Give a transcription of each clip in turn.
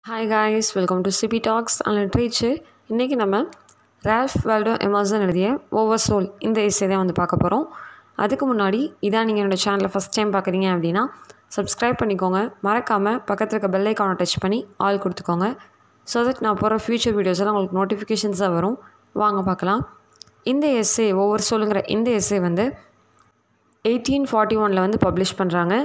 hi guys welcome to CB talks and literature இன்றைக்கி நம்ம Ralph Waldo எமாசன் எழுதிய over soul இந்த எஸ்ஸே தான் வந்து பார்க்க போகிறோம் அதுக்கு முன்னாடி இதான் நீங்கள் என்னோடய சேனலை ஃபஸ்ட் டைம் பார்க்குறீங்க அப்படின்னா சப்ஸ்கிரைப் பண்ணிக்கோங்க மறக்காமல் பக்கத்தில் இருக்க பெல் ஐக்கானை டச் பண்ணி ஆல் கொடுத்துக்கோங்க ஸோ தட் நான் போகிற ஃப்யூச்சர் வீடியோஸ் எல்லாம் உங்களுக்கு நோட்டிஃபிகேஷன்ஸாக வரும் வாங்க பார்க்கலாம் இந்த எஸ்ஸே ஓவர் சோலுங்கிற இந்த எஸ்ஸே வந்து எயிட்டீன் ஃபார்ட்டி ஒனில் வந்து பப்ளிஷ் பண்ணுறாங்க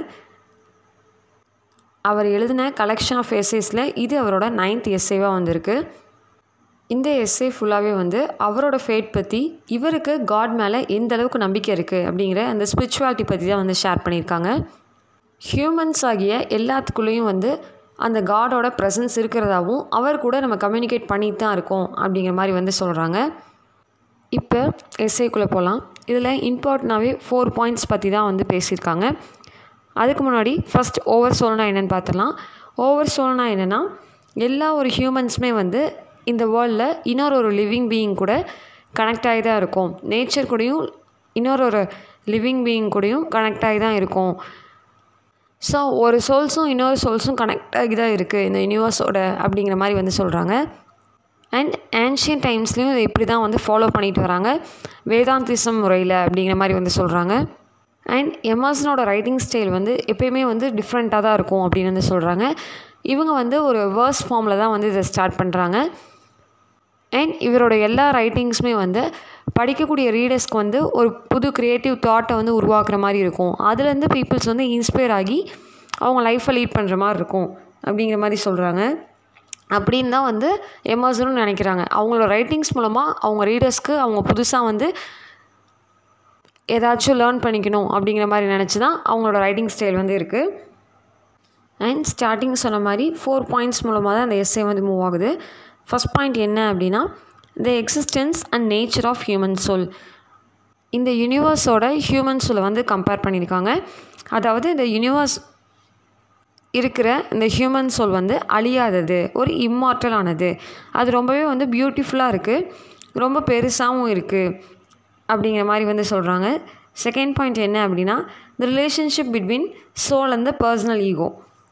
அவர் எழுதின கலெக்ஷன் ஆஃப் எஸ்ஏஸில் இது அவரோட நைன்த் எஸ்ஏவாக வந்திருக்கு இந்த எஸ்ஏ ஃபுல்லாகவே வந்து அவரோட ஃபேட் பற்றி இவருக்கு காட் மேலே எந்த அளவுக்கு நம்பிக்கை இருக்குது அப்படிங்கிற அந்த ஸ்பிரிச்சுவாலிட்டி பற்றி தான் வந்து ஷேர் பண்ணியிருக்காங்க ஹியூமன்ஸ் ஆகிய எல்லாத்துக்குள்ளேயும் வந்து அந்த காடோட ப்ரெசன்ஸ் இருக்கிறதாவும் அவர் கூட நம்ம கம்யூனிகேட் பண்ணிட்டு தான் இருக்கோம் அப்படிங்கிற மாதிரி வந்து சொல்கிறாங்க இப்போ எஸ்ஏக்குள்ளே போகலாம் இதில் இம்பார்ட்டனாகவே ஃபோர் பாயிண்ட்ஸ் பற்றி தான் வந்து பேசியிருக்காங்க அதுக்கு முன்னாடி ஃபஸ்ட் ஓவர் சோல்னா என்னென்னு பார்த்துடலாம் ஓவர் சோல்னா என்னென்னா எல்லா ஒரு ஹியூமன்ஸுமே வந்து இந்த வேர்ல்டில் இன்னொரு ஒரு லிவிங் பீயிங் கூட கனெக்ட் ஆகி தான் இருக்கும் நேச்சர் கூடயும் இன்னொரு ஒரு லிவிங் பீயிங் கூடயும் கனெக்ட் ஆகி தான் இருக்கும் ஸோ ஒரு சோல்ஸும் இன்னொரு சோல்ஸும் கனெக்ட் ஆகி தான் இருக்குது இந்த யூனிவர்ஸோட அப்படிங்கிற மாதிரி வந்து சொல்கிறாங்க அண்ட் ஆன்ஷியன் டைம்ஸ்லேயும் இதை இப்படி தான் வந்து ஃபாலோ பண்ணிட்டு வராங்க வேதாந்திசம் முறையில் அப்படிங்கிற மாதிரி வந்து சொல்கிறாங்க அண்ட் எமாசனோட ரைட்டிங் ஸ்டைல் வந்து எப்பயுமே வந்து டிஃப்ரெண்ட்டாக தான் இருக்கும் அப்படின்னு வந்து சொல்கிறாங்க இவங்க வந்து ஒரு வேர்ஸ் ஃபார்மில் தான் வந்து இதை ஸ்டார்ட் பண்ணுறாங்க அண்ட் இவரோட எல்லா ரைட்டிங்ஸுமே வந்து படிக்கக்கூடிய ரீடர்ஸ்க்கு வந்து ஒரு புது க்ரியேட்டிவ் தாட்டை வந்து உருவாக்குற மாதிரி இருக்கும் அதுலேருந்து பீப்புள்ஸ் வந்து இன்ஸ்பயர் ஆகி அவங்க லைஃப்பை லீட் பண்ணுற மாதிரி இருக்கும் அப்படிங்கிற மாதிரி சொல்கிறாங்க அப்படின்னு தான் வந்து எமாசனும் நினைக்கிறாங்க அவங்களோட ரைட்டிங்ஸ் மூலமாக அவங்க ரீடர்ஸ்க்கு அவங்க புதுசாக வந்து ஏதாச்சும் லேர்ன் பண்ணிக்கணும் அப்படிங்கிற மாதிரி நினச்சி தான் அவங்களோட ரைட்டிங் ஸ்டைல் வந்து இருக்குது அண்ட் ஸ்டார்டிங் சொன்ன மாதிரி ஃபோர் பாயிண்ட்ஸ் மூலமாக தான் அந்த எஸ்ஏ வந்து மூவ் ஆகுது ஃபஸ்ட் பாயிண்ட் என்ன அப்படின்னா the existence and nature of human soul இந்த யூனிவர்ஸோட ஹியூமன் சோலை வந்து கம்பேர் பண்ணியிருக்காங்க அதாவது இந்த யூனிவர்ஸ் இருக்கிற இந்த ஹியூமன் சோல் வந்து அழியாதது ஒரு இம்மார்ட்டலானது அது ரொம்பவே வந்து பியூட்டிஃபுல்லாக இருக்குது ரொம்ப பெருசாகவும் இருக்குது அப்படிங்கிற மாதிரி வந்து சொல்கிறாங்க செகண்ட் பாயிண்ட் என்ன அப்படின்னா the relationship between soul and the personal ego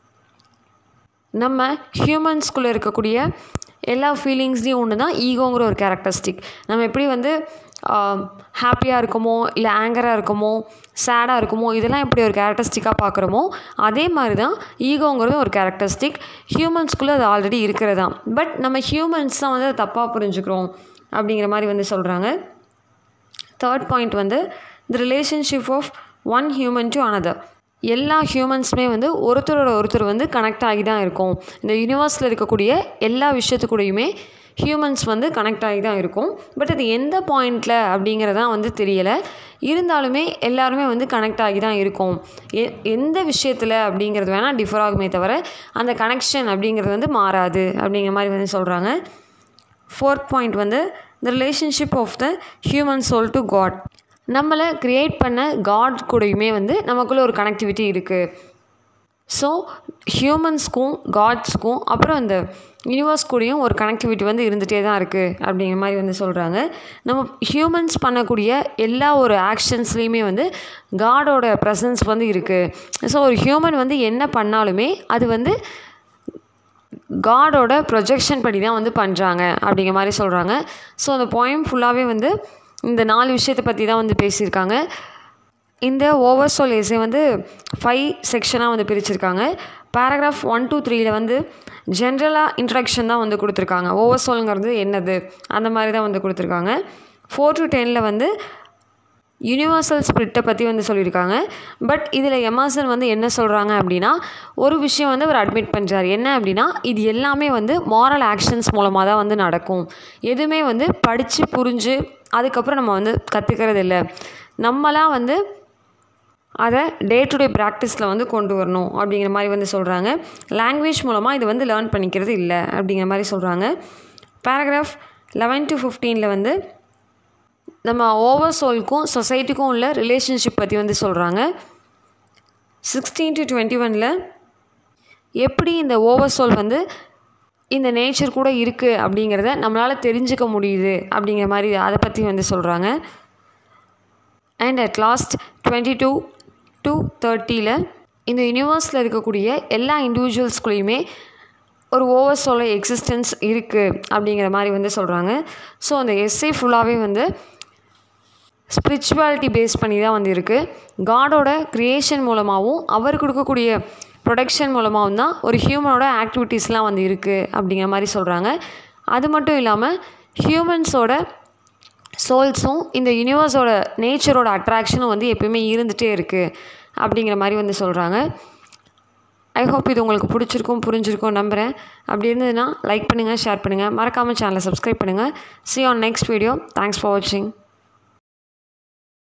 நம்ம ஹியூமன்ஸ்குள்ளே இருக்கக்கூடிய எல்லா ஃபீலிங்ஸ்லேயும் ஒன்று தான் ஈகோங்கிற ஒரு கேரக்டரிஸ்டிக் நம்ம எப்படி வந்து ஹாப்பியாக இருக்குமோ இல்லை ஆங்கராக இருக்குமோ சேடாக இருக்குமோ இதெல்லாம் எப்படி ஒரு கேரக்டரிஸ்டிக்காக பார்க்குறோமோ அதே மாதிரி தான் ஈகோங்கிறது ஒரு கேரக்டரிஸ்டிக் ஹியூமன்ஸ்குள்ளே அது ஆல்ரெடி இருக்கிறது தான் பட் நம்ம ஹியூமன்ஸ் தான் வந்து அதை தப்பாக புரிஞ்சுக்கிறோம் அப்படிங்கிற மாதிரி வந்து சொல்கிறாங்க தேர்ட் பாயிண்ட் வந்து the relationship of one human to another எல்லா ஹியூமன்ஸுமே வந்து ஒருத்தரோட ஒருத்தர் வந்து கனெக்ட் ஆகி தான் இருக்கும் இந்த யூனிவர்ஸில் இருக்கக்கூடிய எல்லா விஷயத்துக்கூடையுமே ஹியூமன்ஸ் வந்து கனெக்ட் ஆகி தான் இருக்கும் பட் அது எந்த பாயிண்டில் அப்படிங்கிறதான் வந்து தெரியலை இருந்தாலுமே எல்லாருமே வந்து கனெக்ட் ஆகி தான் இருக்கும் எ எந்த விஷயத்தில் அப்படிங்கிறது வேணால் டிஃபர் ஆகுமே தவிர அந்த கனெக்ஷன் அப்படிங்கிறது வந்து மாறாது அப்படிங்கிற மாதிரி வந்து சொல்கிறாங்க ஃபோர்த் பாயிண்ட் வந்து the relationship of the human soul to God நம்மளை க்ரியேட் பண்ண காட் கூடயுமே வந்து நமக்குள்ளே ஒரு கனெக்டிவிட்டி இருக்குது ஸோ ஹியூமன்ஸ்க்கும் காட்ஸ்க்கும் அப்புறம் அந்த யூனிவர்ஸ் கூடயும் ஒரு கனெக்டிவிட்டி வந்து இருந்துகிட்டே தான் இருக்குது அப்படிங்கிற மாதிரி வந்து சொல்கிறாங்க நம்ம ஹியூமன்ஸ் பண்ணக்கூடிய எல்லா ஒரு ஆக்ஷன்ஸ்லேயுமே வந்து காடோட ப்ரெசன்ஸ் வந்து இருக்குது ஸோ ஒரு ஹியூமன் வந்து என்ன பண்ணாலுமே அது வந்து காடோட ப்ரொஜெக்ஷன் படி தான் வந்து பண்ணுறாங்க அப்படிங்கிற மாதிரி சொல்கிறாங்க ஸோ அந்த போயம் ஃபுல்லாகவே வந்து இந்த நாலு விஷயத்தை பற்றி தான் வந்து பேசியிருக்காங்க இந்த ஓவர் சோல் எஸ்ஸே வந்து ஃபைவ் செக்ஷனாக வந்து பிரிச்சிருக்காங்க பேராகிராஃப் ஒன் டூ த்ரீயில் வந்து ஜென்ரலாக இன்ட்ரடக்ஷன் தான் வந்து கொடுத்துருக்காங்க ஓவர் சோல்ங்கிறது என்னது அந்த மாதிரி தான் வந்து கொடுத்துருக்காங்க ஃபோர் டு டெனில் வந்து யூனிவர்சல் ஸ்பிரிட்டை பற்றி வந்து சொல்லியிருக்காங்க பட் இதில் எமாசன் வந்து என்ன சொல்கிறாங்க அப்படின்னா ஒரு விஷயம் வந்து அவர் அட்மிட் பண்ணுறார் என்ன அப்படின்னா இது எல்லாமே வந்து மாரல் ஆக்ஷன்ஸ் மூலமாக தான் வந்து நடக்கும் எதுவுமே வந்து படித்து புரிஞ்சு அதுக்கப்புறம் நம்ம வந்து கற்றுக்கிறது இல்லை நம்மளாம் வந்து அதை டே டு டே ப்ராக்டிஸில் வந்து கொண்டு வரணும் அப்படிங்கிற மாதிரி வந்து சொல்கிறாங்க லாங்குவேஜ் மூலமாக இது வந்து லேர்ன் பண்ணிக்கிறது இல்லை அப்படிங்கிற மாதிரி சொல்கிறாங்க பேராகிராஃப் லெவன் டு ஃபிஃப்டீனில் வந்து நம்ம ஓவர் சோல்க்கும் சொசைட்டிக்கும் உள்ள ரிலேஷன்ஷிப் பற்றி வந்து சொல்கிறாங்க சிக்ஸ்டீன் டு டுவெண்ட்டி ஒனில் எப்படி இந்த ஓவர் சோல் வந்து இந்த நேச்சர் கூட இருக்குது அப்படிங்கிறத நம்மளால் தெரிஞ்சுக்க முடியுது அப்படிங்கிற மாதிரி அதை பற்றி வந்து சொல்கிறாங்க and at last twenty two to தேர்ட்டியில் இந்த யூனிவர்ஸில் இருக்கக்கூடிய எல்லா இண்டிவிஜுவல்ஸ்குள்ளேயுமே ஒரு ஓவர் சோல எக்ஸிஸ்டன்ஸ் இருக்குது அப்படிங்கிற மாதிரி வந்து சொல்கிறாங்க ஸோ அந்த எஸ்ஏ ஃபுல்லாகவே வந்து ஸ்பிரிச்சுவாலிட்டி பேஸ் பண்ணி தான் வந்து இருக்குது காடோட க்ரியேஷன் மூலமாகவும் அவர் கொடுக்கக்கூடிய ப்ரொடக்ஷன் மூலமாகவும் தான் ஒரு ஹியூமனோட ஆக்டிவிட்டீஸ்லாம் வந்து இருக்குது அப்படிங்கிற மாதிரி சொல்கிறாங்க அது மட்டும் இல்லாமல் ஹியூமன்ஸோட சோல்ஸும் இந்த யூனிவர்ஸோட நேச்சரோட அட்ராக்ஷனும் வந்து எப்பயுமே இருந்துகிட்டே இருக்குது அப்படிங்கிற மாதிரி வந்து சொல்கிறாங்க ஐ ஹோப் இது உங்களுக்கு பிடிச்சிருக்கும் புரிஞ்சிருக்கும் நம்புகிறேன் அப்படி இருந்ததுன்னா லைக் பண்ணுங்கள் ஷேர் பண்ணுங்கள் மறக்காமல் சேனலை சப்ஸ்கிரைப் பண்ணுங்கள் see on next video thanks for வாட்சிங்